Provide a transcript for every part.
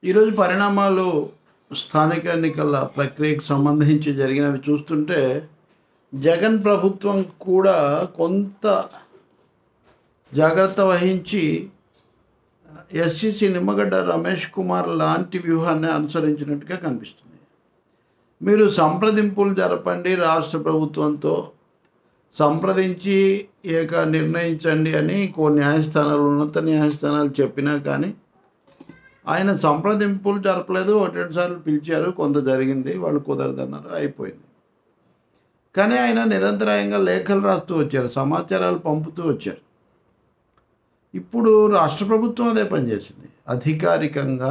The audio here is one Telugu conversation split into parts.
ఈరోజు పరిణామాలు స్థానిక ఎన్నికల ప్రక్రియకు సంబంధించి జరిగినవి చూస్తుంటే జగన్ ప్రభుత్వం కూడా కొంత జాగ్రత్త వహించి ఎస్సిసి నిమ్మగడ్డ రమేష్ కుమార్ లాంటి వ్యూహాన్ని అనుసరించినట్టుగా కనిపిస్తుంది మీరు సంప్రదింపులు జరపండి రాష్ట్ర ప్రభుత్వంతో సంప్రదించి ఏక నిర్ణయించండి అని కో న్యాయస్థానాలు ఉన్నత న్యాయస్థానాలు చెప్పినా కానీ ఆయన సంప్రదింపులు జరపలేదు ఒకటి రెండు సార్లు పిలిచారు కొంత జరిగింది వాళ్ళు కుదరదన్నారు అయిపోయింది కానీ ఆయన నిరంతరాయంగా లేఖలు రాస్తూ వచ్చారు సమాచారాలు పంపుతూ వచ్చారు ఇప్పుడు రాష్ట్ర ప్రభుత్వం అదే పనిచేసింది అధికారికంగా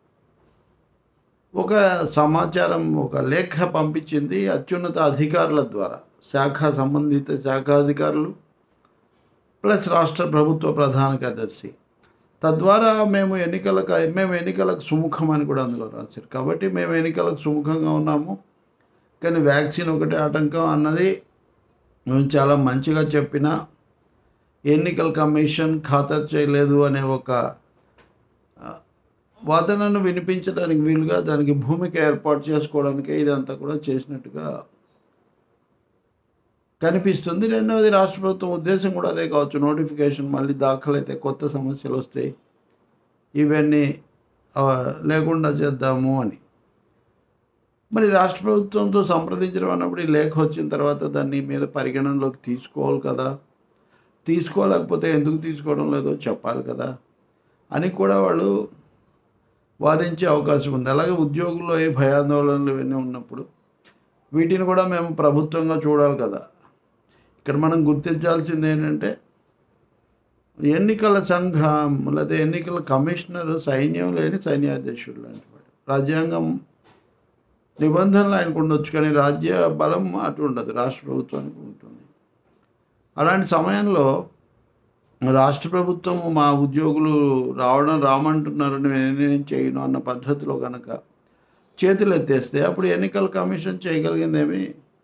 ఒక సమాచారం ఒక లేఖ పంపించింది అత్యున్నత అధికారుల ద్వారా శాఖ సంబంధిత శాఖాధికారులు ప్లస్ రాష్ట్ర ప్రభుత్వ ప్రధాన కార్యదర్శి తద్వారా మేము ఎన్నికలకు మేము ఎన్నికలకు సుముఖం అని కూడా అందులో రాశారు కాబట్టి మేము ఎన్నికలకు సుముఖంగా ఉన్నాము కానీ వ్యాక్సిన్ ఒకటే ఆటంకం అన్నది మేము చాలా మంచిగా చెప్పిన ఎన్నికల కమిషన్ ఖాతరు చేయలేదు అనే ఒక ఆ, వాదనను వినిపించడానికి వీలుగా దానికి భూమిక ఏర్పాటు చేసుకోవడానికి ఇదంతా కూడా చేసినట్టుగా కనిపిస్తుంది రెండవది రాష్ట్ర ప్రభుత్వం ఉద్దేశం కూడా అదే కావచ్చు నోటిఫికేషన్ మళ్ళీ దాఖలైతే కొత్త సమస్యలు వస్తాయి ఇవన్నీ ఆ, లేకుండా చేద్దాము అని మరి రాష్ట్ర ప్రభుత్వంతో సంప్రదించడం అన్నప్పుడు ఈ లేఖ వచ్చిన తర్వాత దాన్ని మీద పరిగణనలోకి తీసుకోవాలి కదా తీసుకోలేకపోతే ఎందుకు తీసుకోవడం లేదో చెప్పాలి కదా అని కూడా వాళ్ళు వాదించే అవకాశం ఉంది అలాగే ఉద్యోగుల్లో ఏ భయాందోళనలు ఇవన్నీ ఉన్నప్పుడు వీటిని కూడా మేము ప్రభుత్వంగా చూడాలి కదా ఇక్కడ మనం గుర్తించాల్సింది ఏంటంటే ఎన్నికల సంఘం లేదా ఎన్నికల కమిషనర్ సైన్యం లేని సైన్యాధ్యక్షుడు లాంటి వాడు రాజ్యాంగం నిబంధనలు ఆయనకు ఉండొచ్చు కానీ రాజ్య బలం అటు ఉండదు రాష్ట్ర ప్రభుత్వానికి ఉంటుంది అలాంటి సమయంలో రాష్ట్ర ప్రభుత్వం మా ఉద్యోగులు రావడం రామంటున్నారని నేనేం చేయను అన్న పద్ధతిలో కనుక చేతులు ఎత్తేస్తే అప్పుడు ఎన్నికల కమిషన్ చేయగలిగిందేమి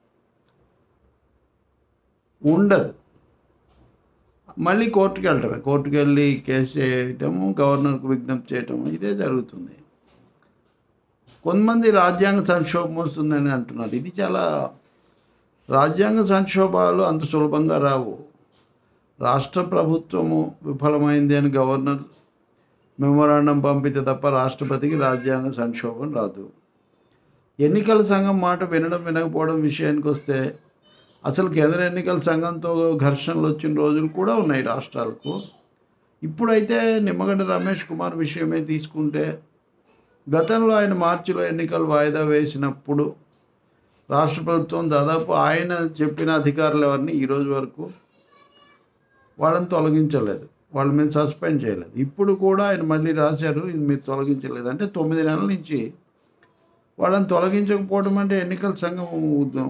ఉండదు మళ్ళీ కోర్టుకి వెళ్ళటమే కోర్టుకి వెళ్ళి కేసు చేయటము గవర్నర్కు విజ్ఞప్తి చేయటము ఇదే జరుగుతుంది కొంతమంది రాజ్యాంగ సంక్షోభం వస్తుందని అంటున్నారు ఇది చాలా రాజ్యాంగ సంక్షోభాలు అంత సులభంగా రావు రాష్ట్ర ప్రభుత్వము విఫలమైంది అని గవర్నర్ మెమోరాండం పంపితే తప్ప రాష్ట్రపతికి రాజ్యాంగ సంక్షోభం రాదు ఎన్నికల సంఘం మాట వినడం వినకపోవడం విషయానికి వస్తే అసలు కేంద్ర ఎన్నికల సంఘంతో ఘర్షణలు వచ్చిన రోజులు కూడా ఉన్నాయి రాష్ట్రాలకు ఇప్పుడైతే నిమ్మగడ్డ రమేష్ కుమార్ విషయమే తీసుకుంటే గతంలో ఆయన మార్చిలో ఎన్నికలు వాయిదా వేసినప్పుడు రాష్ట్ర ప్రభుత్వం దాదాపు ఆయన చెప్పిన అధికారులు ఎవరిని ఈ రోజు వరకు వాళ్ళని తొలగించలేదు వాళ్ళ మీద సస్పెండ్ చేయలేదు ఇప్పుడు కూడా ఆయన మళ్ళీ రాశారు ఇది మీరు తొలగించలేదు అంటే తొమ్మిది నెలల నుంచి వాళ్ళని తొలగించకపోవడం అంటే ఎన్నికల సంఘం ఉద్యమం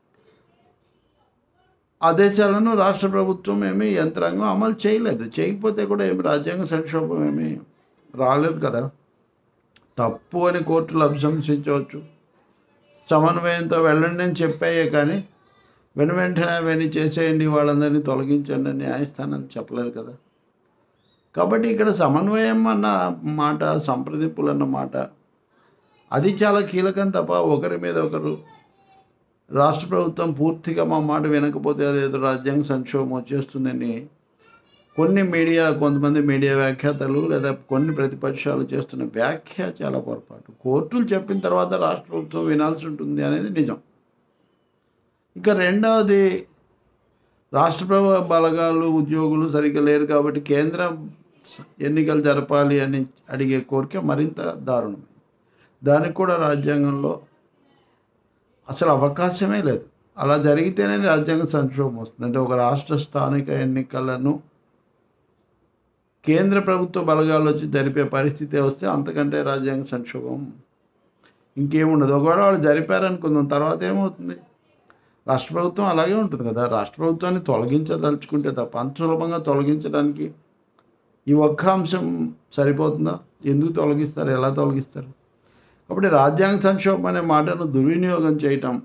ఆదేశాలను రాష్ట్ర ప్రభుత్వం ఏమీ యంత్రాంగం అమలు చేయలేదు చేయకపోతే కూడా ఏమి రాజ్యాంగ సంక్షోభం ఏమీ రాలేదు కదా తప్పు అని కోర్టులు అభిశంసించవచ్చు సమన్వయంతో వెళ్ళండి అని చెప్పాయే కానీ వెను వెంటనే అవన్నీ చేసేయండి వాళ్ళందరినీ తొలగించండి అని న్యాయస్థానం చెప్పలేదు కదా కాబట్టి ఇక్కడ సమన్వయం అన్న మాట సంప్రదింపులు అన్న మాట అది చాలా కీలకం తప్ప ఒకరి మీద ఒకరు రాష్ట్ర ప్రభుత్వం పూర్తిగా మా మాట వినకపోతే అదేదో రాజ్యాంగ సంక్షోభం వచ్చేస్తుందని కొన్ని మీడియా కొంతమంది మీడియా వ్యాఖ్యాతలు లేదా కొన్ని ప్రతిపక్షాలు చేస్తున్న వ్యాఖ్య చాలా పొరపాటు కోర్టులు చెప్పిన తర్వాత రాష్ట్ర ప్రభుత్వం వినాల్సి ఉంటుంది అనేది నిజం ఇక రెండవది రాష్ట్ర ప్రభు బలగాలు ఉద్యోగులు సరిగ్గా లేరు కాబట్టి కేంద్రం ఎన్నికలు జరపాలి అని అడిగే కోరిక మరింత దారుణమైంది దానికి కూడా రాజ్యాంగంలో అసలు అవకాశమే లేదు అలా జరిగితేనే రాజ్యాంగ సంక్షోభం వస్తుంది అంటే ఒక రాష్ట్ర స్థానిక ఎన్నికలను కేంద్ర ప్రభుత్వ బలగాలు వచ్చి జరిపే పరిస్థితి వస్తే అంతకంటే రాజ్యాంగ సంక్షోభం ఇంకేముండదు ఒకవేళ వాళ్ళు జరిపారనుకుందాం తర్వాత ఏమవుతుంది రాష్ట్ర ప్రభుత్వం అలాగే ఉంటుంది కదా రాష్ట్ర ప్రభుత్వాన్ని తొలగించదలుచుకుంటే తప్ప అంత సులభంగా తొలగించడానికి ఈ ఒక్క అంశం సరిపోతుందా ఎందుకు తొలగిస్తారు ఎలా తొలగిస్తారు కాబట్టి రాజ్యాంగ సంక్షోభం అనే మాటను దుర్వినియోగం చేయటం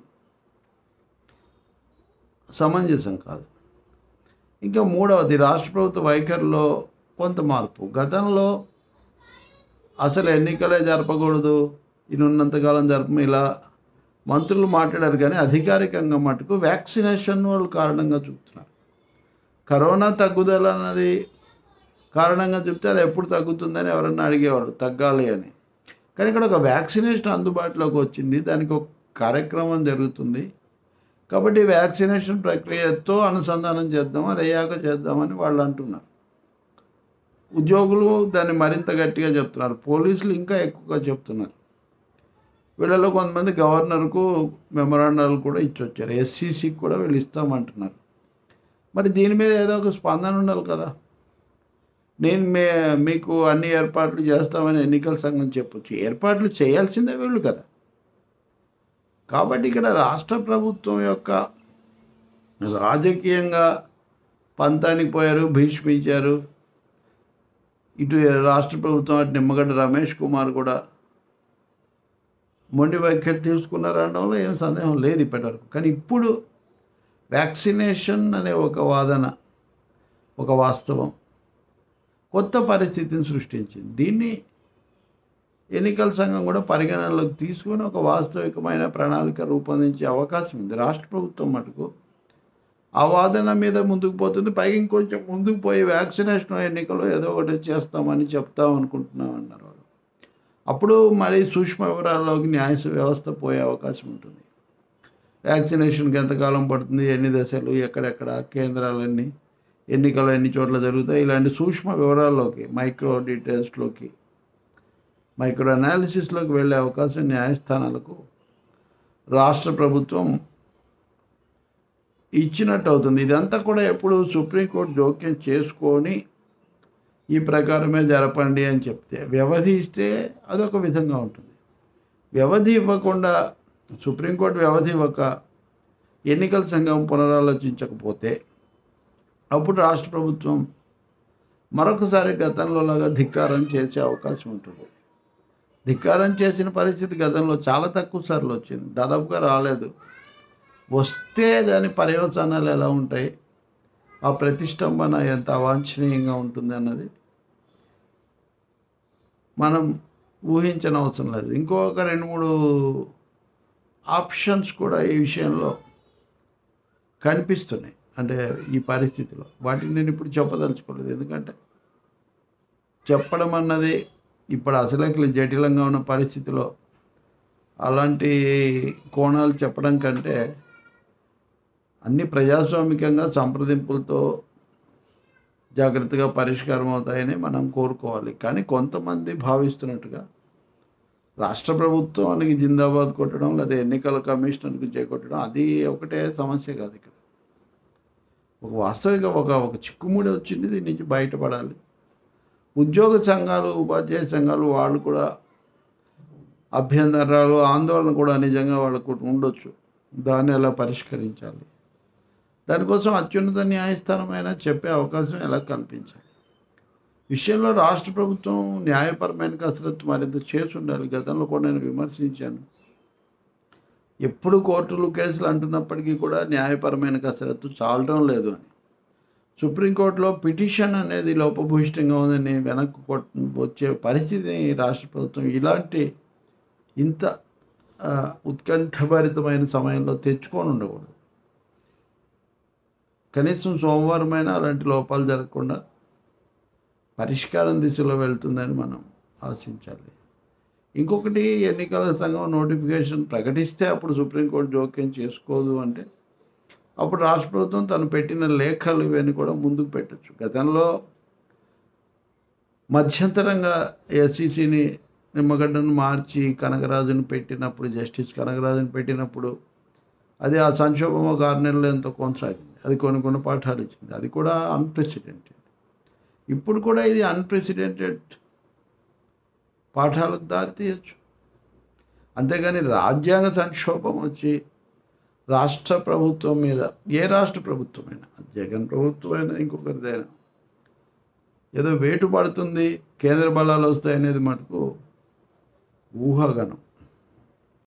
సమంజసం కాదు ఇంకా మూడవది రాష్ట్ర ప్రభుత్వ వైఖరిలో కొంత మార్పు గతంలో అసలు ఎన్నికలే జరపకూడదు ఈయన ఉన్నంతకాలం జరపము ఇలా మంత్రులు మాట్లాడారు కానీ అధికారికంగా మటుకు వ్యాక్సినేషన్ వాళ్ళు కారణంగా చూపుతున్నారు కరోనా తగ్గుదల అన్నది కారణంగా చెప్తే అది ఎప్పుడు తగ్గుతుందని ఎవరన్నా అడిగేవాడు తగ్గాలి అని కానీ ఇక్కడ ఒక వ్యాక్సినేషన్ అందుబాటులోకి వచ్చింది దానికి ఒక కార్యక్రమం జరుగుతుంది కాబట్టి వ్యాక్సినేషన్ ప్రక్రియతో అనుసంధానం చేద్దాం అది అయ్యాక చేద్దామని వాళ్ళు అంటున్నారు ఉద్యోగులు దాన్ని మరింత గట్టిగా చెప్తున్నారు పోలీసులు ఇంకా ఎక్కువగా చెప్తున్నారు వీళ్ళలో కొంతమంది గవర్నర్కు మెమరాండాలు కూడా ఇచ్చొచ్చారు ఎస్సీసీకి కూడా వీళ్ళు ఇస్తామంటున్నారు మరి దీని మీద ఏదో ఒక స్పందన ఉండాలి కదా నేను మే మీకు అన్ని ఏర్పాట్లు చేస్తామని ఎన్నికల సంఘం చెప్పొచ్చు ఏర్పాట్లు చేయాల్సిందే వీళ్ళు కదా కాబట్టి ఇక్కడ రాష్ట్ర ప్రభుత్వం యొక్క రాజకీయంగా పంతానికి పోయారు భీష్మించారు ఇటు రాష్ట్ర ప్రభుత్వం అటు నిమ్మగడ్డ రమేష్ కుమార్ కూడా మొండి వైఖరి తీసుకున్నారు అనడంలో ఏం సందేహం లేదు ఇప్పటివరకు కానీ ఇప్పుడు వ్యాక్సినేషన్ అనే ఒక వాదన ఒక వాస్తవం కొత్త పరిస్థితిని సృష్టించింది దీన్ని ఎన్నికల సంఘం కూడా పరిగణనలోకి తీసుకొని ఒక వాస్తవికమైన ప్రణాళిక రూపొందించే అవకాశం ఉంది రాష్ట్ర ప్రభుత్వం మటుకు ఆ వాదన మీద ముందుకు పోతుంది పైగా ఇంకొంచెం ముందుకు పోయి వ్యాక్సినేషన్ ఎన్నికలు ఏదో ఒకటి చేస్తామని చెప్తాం అనుకుంటున్నాం అన్నారు వాళ్ళు అప్పుడు మళ్ళీ సూక్ష్మ వివరాల్లోకి న్యాయ వ్యవస్థ పోయే అవకాశం ఉంటుంది వ్యాక్సినేషన్కి ఎంతకాలం పడుతుంది ఎన్ని దశలు ఎక్కడెక్కడ కేంద్రాలన్నీ ఎన్నికలు ఎన్ని చోట్ల జరుగుతాయి ఇలాంటి సూక్ష్మ వివరాల్లోకి మైక్రో డీటెయిల్స్లోకి మైక్రో అనాలిసిస్లోకి వెళ్ళే అవకాశం న్యాయస్థానాలకు రాష్ట్ర ప్రభుత్వం ఇచ్చినట్టు అవుతుంది ఇదంతా కూడా ఎప్పుడు సుప్రీంకోర్టు జోక్యం చేసుకొని ఈ ప్రకారమే జరపండి అని చెప్తే వ్యవధి ఇస్తే అదొక విధంగా ఉంటుంది వ్యవధి ఇవ్వకుండా సుప్రీంకోర్టు వ్యవధి ఇవ్వక ఎన్నికల సంఘం పునరాలోచించకపోతే అప్పుడు రాష్ట్ర ప్రభుత్వం మరొకసారి గతంలో లాగా ధిక్కారం చేసే అవకాశం ఉంటుంది ధిక్కారం చేసిన పరిస్థితి గతంలో చాలా తక్కువ సార్లు వచ్చింది దాదాపుగా రాలేదు వస్తే దాని పర్యవసానాలు ఎలా ఉంటాయి ఆ ప్రతిష్టంభన ఎంత అవాంఛనీయంగా ఉంటుంది అన్నది మనం ఊహించని అవసరం లేదు ఇంకొక రెండు మూడు ఆప్షన్స్ కూడా ఈ విషయంలో కనిపిస్తున్నాయి అంటే ఈ పరిస్థితిలో వాటిని నేను ఇప్పుడు చెప్పదలుచుకోలేదు ఎందుకంటే చెప్పడం అన్నది ఇప్పుడు అసలు జటిలంగా ఉన్న పరిస్థితిలో అలాంటి కోణాలు చెప్పడం కంటే అన్ని ప్రజాస్వామికంగా సంప్రదింపులతో జాగ్రత్తగా పరిష్కారం అవుతాయని మనం కోరుకోవాలి కానీ కొంతమంది భావిస్తున్నట్టుగా రాష్ట్ర ప్రభుత్వానికి జిందాబాద్ కొట్టడం లేదా ఎన్నికల కమిషనర్కి చేకొట్టడం అది ఒకటే సమస్య కాదు ఇక్కడ ఒక వాస్తవిక ఒక ఒక చిక్కుముడి వచ్చింది దీని నుంచి బయటపడాలి ఉద్యోగ సంఘాలు ఉపాధ్యాయ సంఘాలు వాళ్ళు కూడా అభ్యంతరాలు ఆందోళన కూడా నిజంగా వాళ్ళకు ఉండొచ్చు దాన్ని ఎలా పరిష్కరించాలి దానికోసం అత్యున్నత న్యాయస్థానమైన చెప్పే అవకాశం ఎలా కల్పించాలి విషయంలో రాష్ట్ర ప్రభుత్వం న్యాయపరమైన కసరత్తు మరింత చేసి ఉండాలి గతంలో కూడా నేను విమర్శించాను ఎప్పుడు కోర్టులు కేసులు అంటున్నప్పటికీ కూడా న్యాయపరమైన కసరత్తు చాలడం లేదు అని సుప్రీంకోర్టులో పిటిషన్ అనేది లోపభూయిష్టంగా ఉందని వెనక్కు కొట్ వచ్చే పరిస్థితిని రాష్ట్ర ప్రభుత్వం ఇలాంటి ఇంత ఆ, ఉత్కంఠభరితమైన సమయంలో తెచ్చుకొని ఉండకూడదు కనీసం సోమవారమైనా అలాంటి లోపాలు జరగకుండా పరిష్కారం దిశలో వెళ్తుందని మనం ఆశించాలి ఇంకొకటి ఎన్నికల సంఘం నోటిఫికేషన్ ప్రకటిస్తే అప్పుడు సుప్రీంకోర్టు జోక్యం చేసుకోదు అంటే అప్పుడు రాష్ట్ర ప్రభుత్వం తను పెట్టిన లేఖలు ఇవన్నీ కూడా ముందుకు పెట్టచ్చు గతంలో మధ్యంతరంగా ఎస్సీసీని నిమ్మగడ్డను మార్చి కనకరాజును పెట్టినప్పుడు జస్టిస్ కనకరాజును పెట్టినప్పుడు అది ఆ సంక్షోభం ఒక ఆరు నెలలు ఎంతో కొనసాగింది అది కొన్ని కొన్ని పాఠాలు ఇచ్చింది అది కూడా అన్ప్రెసిడెంటెడ్ ఇప్పుడు కూడా ఇది అన్ప్రెసిడెంటెడ్ పాఠాలకు దారి తీయచ్చు అంతేగాని రాజ్యాంగ సంక్షోభం వచ్చి రాష్ట్ర ప్రభుత్వం మీద ఏ రాష్ట్ర ప్రభుత్వమైనా అది జగన్ ప్రభుత్వమైనా ఇంకొకరిదైనా ఏదో వేటు పడుతుంది కేంద్ర బలాలు వస్తాయనేది మటుకు ఊహాగానం